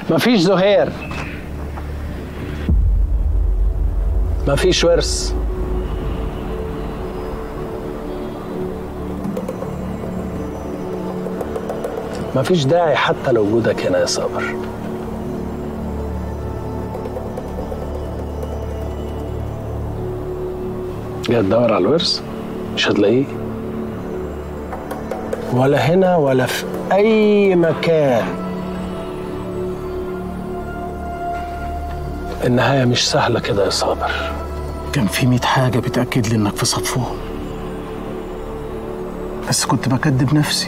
مفيش زهير مفيش ورث مفيش داعي حتى لوجودك هنا يا صابر جاي تدور على الورث مش هتلاقيه ولا هنا ولا في أي مكان النهاية مش سهلة كده يا صابر كان في ميت حاجة بتأكد لي إنك في صفهم بس كنت بكدب نفسي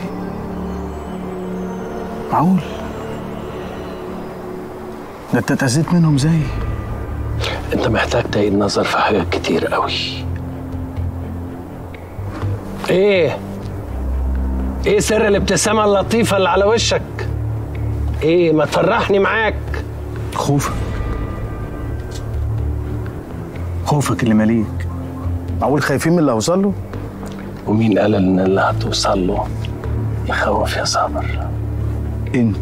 معقول ده انت اتأذيت منهم زيي انت محتاج تعيد نظر في حاجات كتير قوي ايه ايه سر الابتسامة اللطيفة اللي على وشك ايه ما تفرحني معاك خوفك خوفك اللي مليك معقول خايفين من اللي هوصل له ومين قال ان اللي هتوصل له يخوف يا صابر انت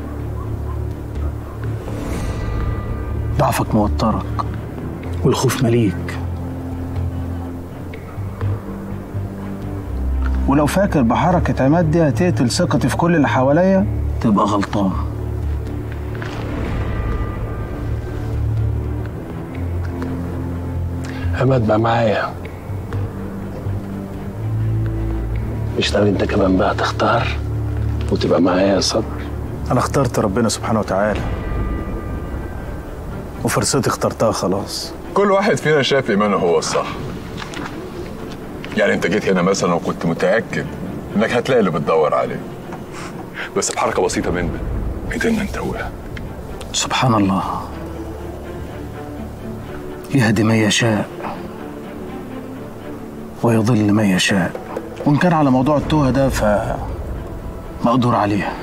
ضعفك موترك والخوف مليك ولو فاكر بحركة عماد دي هتقتل ثقتي في كل اللي حواليا تبقى غلطان عماد بقى معايا مش ناوي انت كمان بقى تختار وتبقى معايا يا صبر أنا اخترت ربنا سبحانه وتعالى وفرصتي اخترتها خلاص كل واحد فينا شايف ايمانه هو الصح يعني انت جيت هنا مثلا وكنت متاكد انك هتلاقي اللي بتدور عليه بس بحركه بسيطه منك قدرنا نتوهها سبحان الله يهدي من يشاء ويضل من يشاء وإن كان على موضوع التوهة ده ف مقدور عليها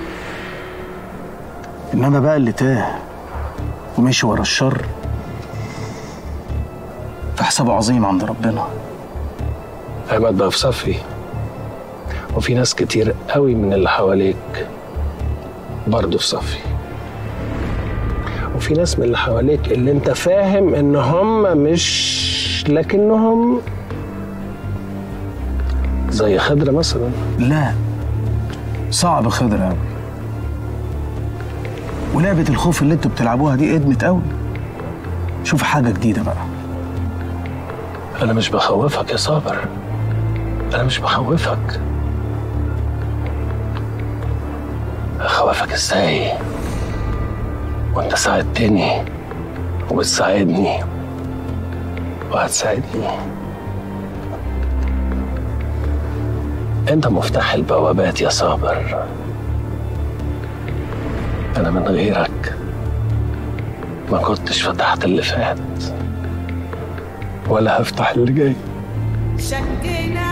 إنما بقى اللي تاه ومشي ورا الشر فحسابه عظيم عند ربنا عماد بقى في صفي وفي ناس كتير قوي من اللي حواليك برضه في صفي وفي ناس من اللي حواليك اللي انت فاهم ان هم مش لكنهم زي خضرة مثلا لا صعب خضر قوي ولعبة الخوف اللي انتوا بتلعبوها دي ادمت قوي شوف حاجة جديدة بقى انا مش بخوفك يا صابر انا مش بخوفك اخوفك ازاي وانت ساعدتني وبتساعدني وهتساعدني انت مفتاح البوابات يا صابر انا من غيرك ما كنتش فتحت اللي فات ولا هفتح اللي جاي شكينا